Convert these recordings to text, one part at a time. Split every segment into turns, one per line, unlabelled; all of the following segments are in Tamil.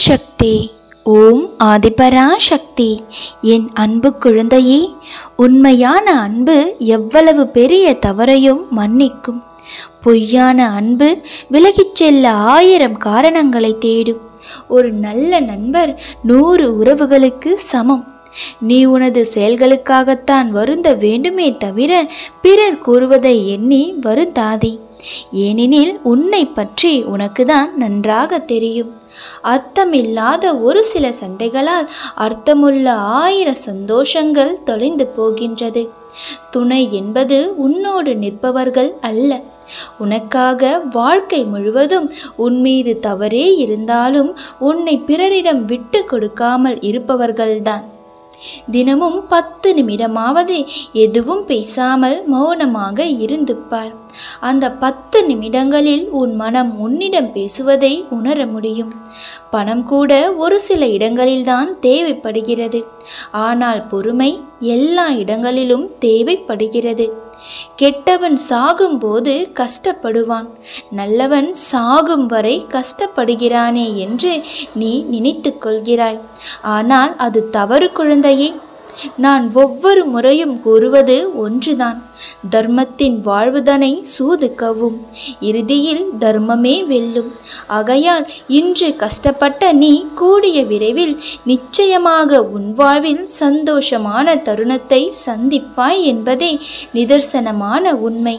சக்தி ஓம் ஆதிபரா சக்தி என் அன்பு குழந்தையே உண்மையான அன்பு எவ்வளவு பெரிய தவறையும் மன்னிக்கும் பொய்யான அன்பு விலகிச் செல்ல ஆயிரம் காரணங்களை தேடும் ஒரு நல்ல நண்பர் நூறு உறவுகளுக்கு சமம் நீ உனது செயல்களுக்காகத்தான் வருந்த வேண்டுமே தவிர பிறர் கூறுவதை எண்ணி வருந்தாதே ஏனெனில் உன்னை பற்றி உனக்குதான் நன்றாக தெரியும் அர்த்தமில்லாத ஒரு சில சண்டைகளால் அர்த்தமுள்ள ஆயிர சந்தோஷங்கள் தொலைந்து போகின்றது துணை என்பது உன்னோடு நிற்பவர்கள் அல்ல உனக்காக வாழ்க்கை முழுவதும் உன் மீது தவறே இருந்தாலும் உன்னை பிறரிடம் விட்டு கொடுக்காமல் இருப்பவர்கள்தான் தினமும் பத்து நிமிடமாவது எதுவும் பேசாமல் மௌனமாக இருந்து பார் அந்த பத்து நிமிடங்களில் உன் மனம் உன்னிடம் பேசுவதை உணர முடியும் பணம் கூட ஒரு சில இடங்களில்தான் தேவைப்படுகிறது ஆனால் பொறுமை எல்லா இடங்களிலும் தேவைப்படுகிறது கெட்டவன் சாகும்போது கஷ்டப்படுவான் நல்லவன் சாகும் வரை கஷ்டப்படுகிறானே என்று நீ நினைத்து கொள்கிறாய் ஆனால் அது தவறு குழந்தையே நான் ஒவ்வொரு முறையும் கூறுவது ஒன்றுதான் தர்மத்தின் வாழ்வுதனை சூது கவும் இறுதியில் தர்மமே வெல்லும் ஆகையால் இன்று கஷ்டப்பட்ட நீ கூடிய விரைவில் நிச்சயமாக உன் வாழ்வில் சந்தோஷமான தருணத்தை சந்திப்பாய் என்பதே நிதர்சனமான உண்மை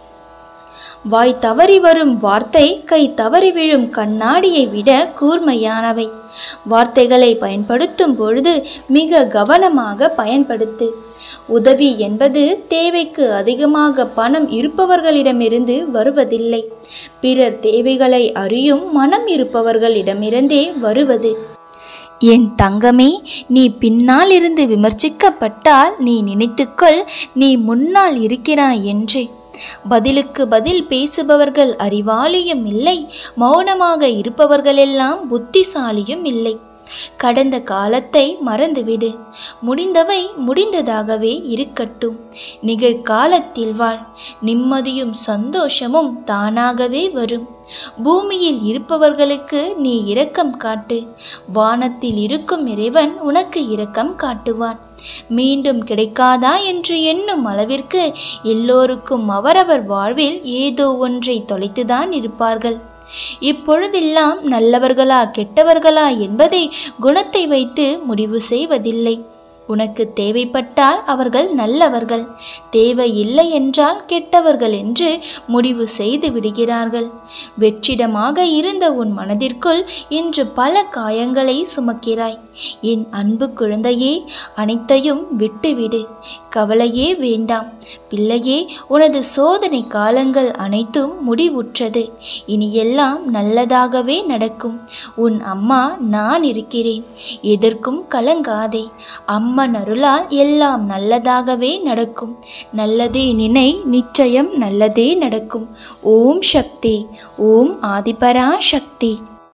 வாய் தவறி வரும் வார்த்தை கை தவறி விழும் கண்ணாடியை விட கூர்மையானவை வார்த்தைகளை பயன்படுத்தும் பொழுது மிக கவனமாக பயன்படுத்து உதவி என்பது தேவைக்கு அதிகமாக பணம் இருப்பவர்களிடமிருந்து வருவதில்லை பிறர் தேவைகளை அறியும் மனம் இருப்பவர்களிடமிருந்தே வருவது என் தங்கமே நீ பின்னால் இருந்து விமர்சிக்கப்பட்டால் நீ நினைத்துக்கொள் நீ முன்னால் இருக்கிறாய் என்று பதிலுக்கு பதில் பேசுபவர்கள் அறிவாளியும் இல்லை மௌனமாக இருப்பவர்களெல்லாம் புத்திசாலியும் இல்லை கடந்த காலத்தை மறந்துவிடு முடிந்தவை முடிந்ததாகவே இருக்கட்டும் நிகழ்காலத்தில் வாழ் நிம்மதியும் சந்தோஷமும் தானாகவே வரும் பூமியில் இருப்பவர்களுக்கு நீ இரக்கம் காட்டு வானத்தில் இருக்கும் இறைவன் உனக்கு இரக்கம் காட்டுவான் மீண்டும் கிடைக்காதா என்று எண்ணும் அளவிற்கு எல்லோருக்கும் அவரவர் வாழ்வில் ஏதோ ஒன்றை தொலைத்துதான் இருப்பார்கள் இப்பொழுதெல்லாம் நல்லவர்களா கெட்டவர்களா என்பதை குணத்தை வைத்து முடிவு செய்வதில்லை உனக்கு தேவைப்பட்டால் அவர்கள் நல்லவர்கள் தேவை இல்லை என்றால் கெட்டவர்கள் என்று முடிவு செய்து விடுகிறார்கள் வெற்றிடமாக இருந்த உன் மனதிற்குள் இன்று பல காயங்களை சுமக்கிறாய் என் அன்பு குழந்தையே அனைத்தையும் விட்டுவிடு கவலையே வேண்டாம் பிள்ளையே உனது சோதனை காலங்கள் அனைத்தும் முடிவுற்றது இனியெல்லாம் நல்லதாகவே நடக்கும் உன் அம்மா நான் இருக்கிறேன் எதற்கும் கலங்காதே அம்மன் அருளால் எல்லாம் நல்லதாகவே நடக்கும் நல்லதே நினை நிச்சயம் நல்லதே நடக்கும் ஓம் சக்தி ஓம் ஆதிபரா சக்தி